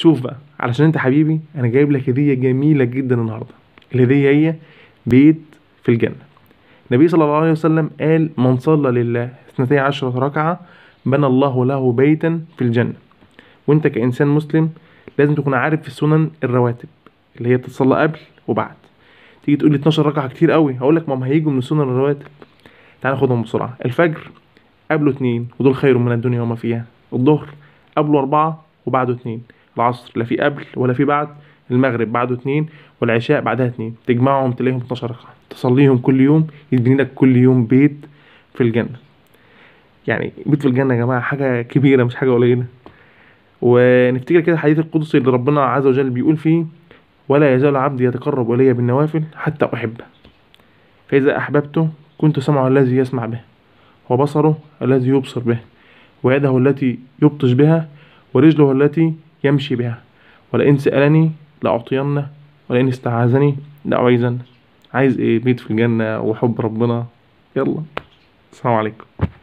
شوف بقى علشان انت حبيبي انا جايب لك هديه جميله جدا النهارده الهديه هي بيت في الجنه النبي صلى الله عليه وسلم قال من صلى لله اثنتي عشرة ركعة بنى الله له بيتا في الجنة وانت كإنسان مسلم لازم تكون عارف في السنن الرواتب اللي هي بتتصلى قبل وبعد تيجي تقول لي 12 ركعة كتير قوي هقول لك ما هم هيجوا من سنن الرواتب تعال ناخدهم بسرعة الفجر قبله اتنين ودول خير من الدنيا وما فيها الظهر قبله أربعة وبعده اتنين العصر لا في قبل ولا في بعد المغرب بعده اتنين والعشاء بعدها اتنين تجمعهم تلاقيهم 12 ركعة تصليهم كل يوم يتبني لك كل يوم بيت في الجنة يعني بيت في الجنة يا جماعة حاجة كبيرة مش حاجة قليلة ونفتكر كده الحديث القدسي اللي ربنا عز وجل بيقول فيه ولا يزال عبدي يتقرب إلي بالنوافل حتى أحبه فإذا أحببته كنت سمعه الذي يسمع به وبصره الذي يبصر به ويده التي يبطش بها ورجله التي يمشي بها ولئن سألني لأعطينه ولئن استعاذني لأعيذنه عايز ايه بيت في الجنة وحب ربنا يلا السلام عليكم